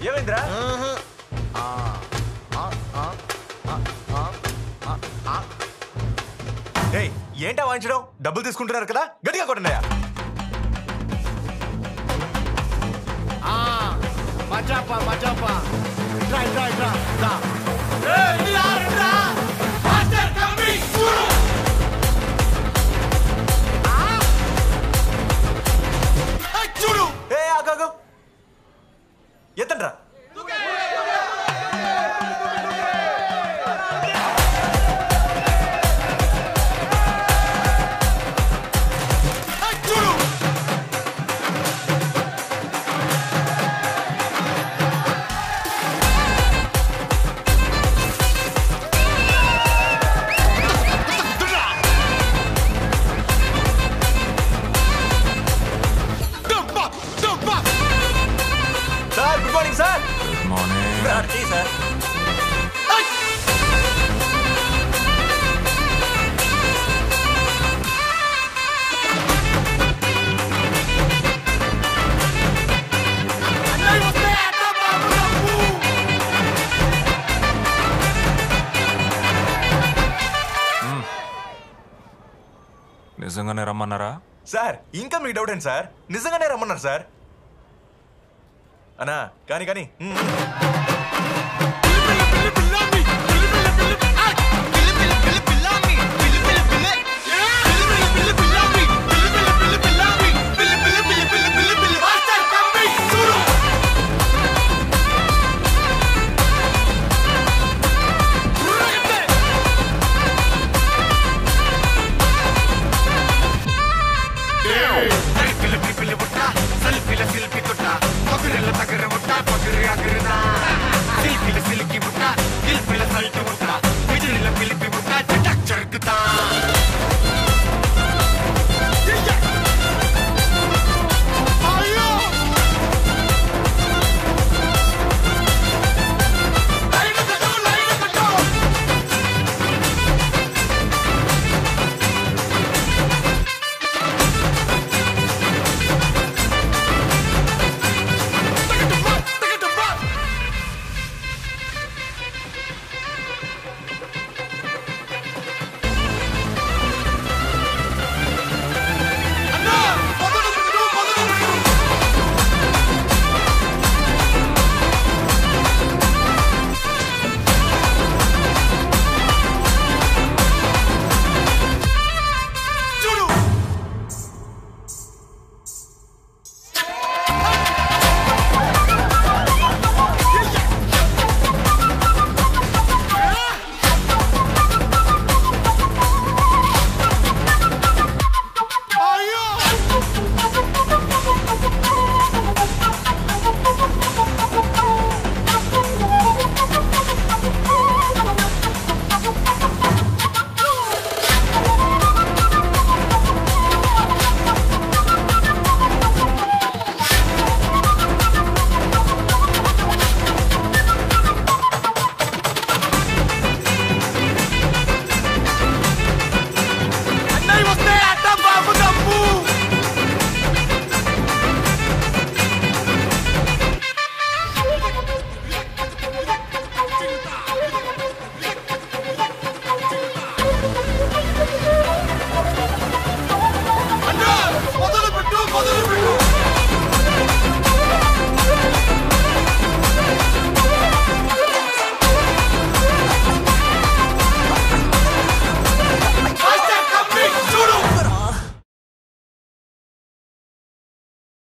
ఏమైందిరా ఏయ్ ఏంటా వాయించడం డబ్బులు తీసుకుంటున్నారు కదా గట్టిగా కొట్టండియా మజాపా మజాపా ఇట్రా ఇట్రా ఇట్రా రా. చూడు ఏ ఆగాగు ఎత్తండ్రా చూడు sir good morning sir morning tea sir నిజంగానే రమ్మన్నారా సార్ ఇంకా మీకు డౌట్ ఏంటి సార్ నిజంగానే రమ్మన్నారు సార్ అన్నా కానీ కానీ మ్మ్. సెల్ఫీల సెల్ఫీ కొట్ట పగురెల తగర ముట్ట పగురు అగురుదా సెల్ఫీల